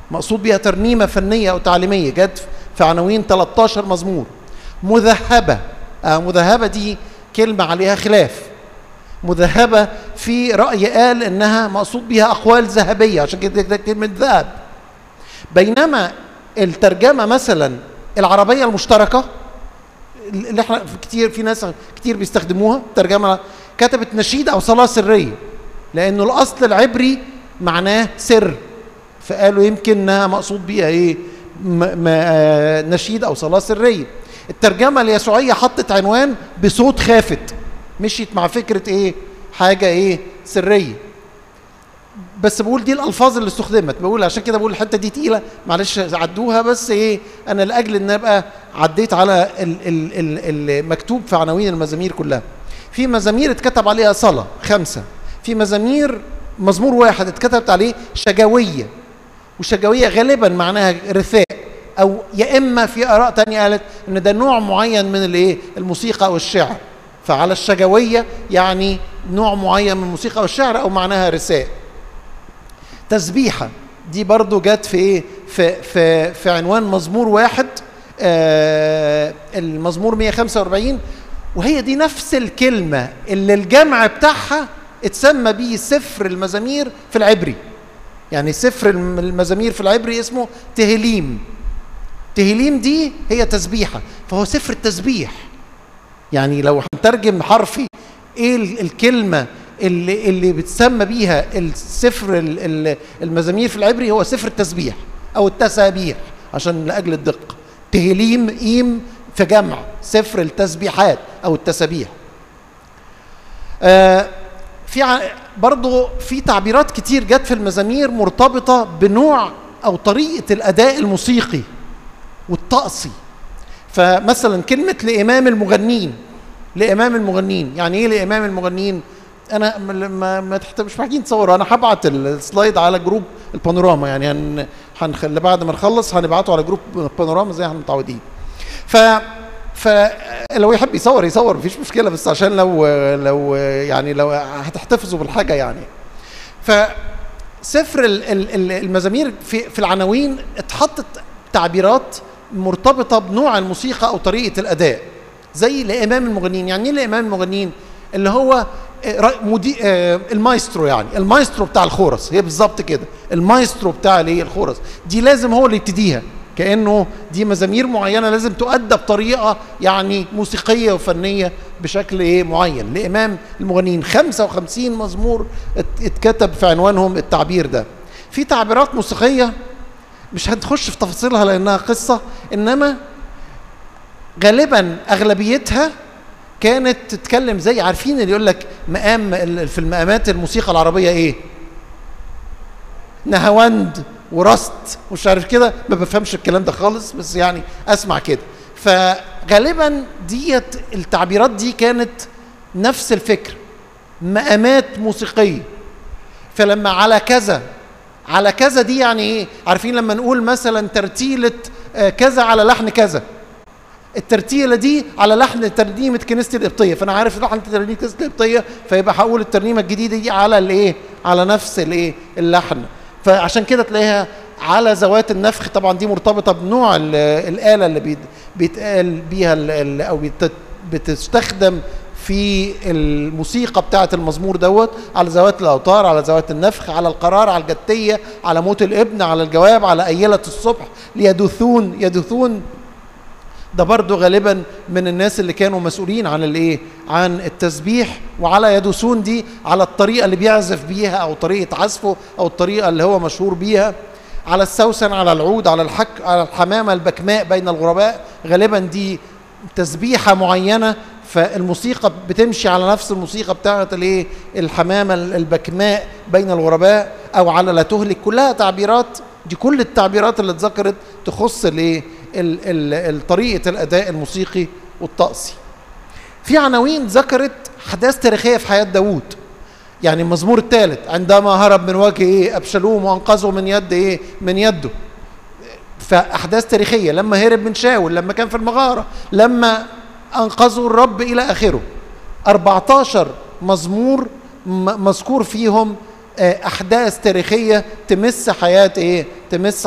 مقصود بيها ترنيمه فنيه او تعليميه جت في عناوين 13 مزمور مذهبه آه مذهبه دي كلمه عليها خلاف مذهبه في راي قال انها مقصود بها اقوال ذهبيه عشان كده ده كلمه ذهب بينما الترجمه مثلا العربيه المشتركه اللي احنا كتير في ناس كتير بيستخدموها ترجمه كتبت نشيد او صلاه سريه لانه الاصل العبري معناه سر فقالوا يمكن انها مقصود بيها ايه م م آه نشيد او صلاه سريه الترجمه اليسوعيه حطت عنوان بصوت خافت مشيت مع فكره ايه حاجه ايه سريه بس بقول دي الالفاظ اللي استخدمت بقول عشان كده بقول الحته دي تقيله معلش عدوها بس ايه انا لاجل ان ابقى عديت على المكتوب في عناوين المزامير كلها في مزامير اتكتب عليها صلاه خمسه في مزامير مزمور واحد اتكتبت عليه شجويه وشجويه غالبا معناها رثاء او يا اما في اراء تانية قالت ان ده نوع معين من الايه الموسيقى او الشعر فعلى الشجويه يعني نوع معين من الموسيقى او الشعر او معناها رثاء تسبيحه دي برضو جت في ايه في في في عنوان مزمور واحد آه المزمور 145 وهي دي نفس الكلمه اللي الجمع بتاعها اتسمى بيه سفر المزامير في العبري يعني سفر المزامير في العبري اسمه تهليم تهليم دي هي تسبيحه فهو سفر التسبيح يعني لو هنترجم حرفي ايه الكلمه اللي اللي بتسمى بيها السفر المزامير في العبري هو سفر التسبيح او التسابيح عشان لاجل الدقه تهليم ايم في جمع سفر التسبيحات او التسابيح آه في برضه في تعبيرات كتير جت في المزامير مرتبطه بنوع او طريقه الاداء الموسيقي والطقسي فمثلا كلمه لامام المغنين لامام المغنين يعني ايه لامام المغنين انا ما ما تحت مش محتاجين تصوروا انا هبعت السلايد على جروب البانوراما يعني هن هنخلي بعد ما نخلص هنبعته على جروب البانوراما زي ما احنا متعودين ف فلو يحب يصور يصور مفيش مشكله بس عشان لو لو يعني لو هتحتفظوا بالحاجه يعني فسفر المزامير في في العناوين اتحطت تعبيرات مرتبطه بنوع الموسيقى او طريقه الاداء زي لامام المغنيين يعني ايه لامام المغنيين اللي هو مدي المايسترو يعني المايسترو بتاع الخورس هي بالظبط كده المايسترو بتاع الايه الخورس دي لازم هو اللي يبتديها كانه دي مزامير معينه لازم تؤدى بطريقه يعني موسيقيه وفنيه بشكل ايه معين لامام المغنيين 55 مزمور اتكتب في عنوانهم التعبير ده في تعبيرات موسيقيه مش هنخش في تفاصيلها لانها قصه انما غالبا اغلبيتها كانت تتكلم زي عارفين اللي يقول لك مقام في المقامات الموسيقى العربيه ايه نهاوند ورست ومش عارف كده ما بفهمش الكلام ده خالص بس يعني اسمع كده فغالبا ديت التعبيرات دي كانت نفس الفكر مقامات موسيقيه فلما على كذا على كذا دي يعني ايه عارفين لما نقول مثلا ترتيله كذا على لحن كذا الترتيله دي على لحن ترنيمه كنيسه القبطيه فانا عارف لحن ترنيمه كنيسه القبطيه فيبقى هقول الترنيمه الجديده دي على الايه على نفس الايه اللحن فعشان كده تلاقيها على ذوات النفخ طبعا دي مرتبطه بنوع الاله اللي بيتقال بيها او بتستخدم في الموسيقى بتاعه المزمور دوت على ذوات الاوتار على ذوات النفخ على القرار على الجتيه على موت الابن على الجواب على ايله الصبح ليدثون يدثون ده برضه غالبا من الناس اللي كانوا مسؤولين عن الايه عن التسبيح وعلى يدوسون دي على الطريقه اللي بيعزف بيها او طريقه عزفه او الطريقه اللي هو مشهور بيها على السوسن على العود على الحك على الحمامه البكماء بين الغرباء غالبا دي تسبيحه معينه فالموسيقى بتمشي على نفس الموسيقى بتاعه الايه الحمامه البكماء بين الغرباء او على لا تهلك كلها تعبيرات دي كل التعبيرات اللي اتذكرت تخص الايه طريقه الاداء الموسيقي والطقسي في عناوين ذكرت احداث تاريخيه في حياه داوود يعني المزمور الثالث عندما هرب من وجه ايه ابشالوم وانقذه من يد ايه من يده فاحداث تاريخيه لما هرب من شاول لما كان في المغاره لما انقذه الرب الى اخره 14 مزمور مذكور فيهم احداث تاريخيه تمس حياه ايه تمس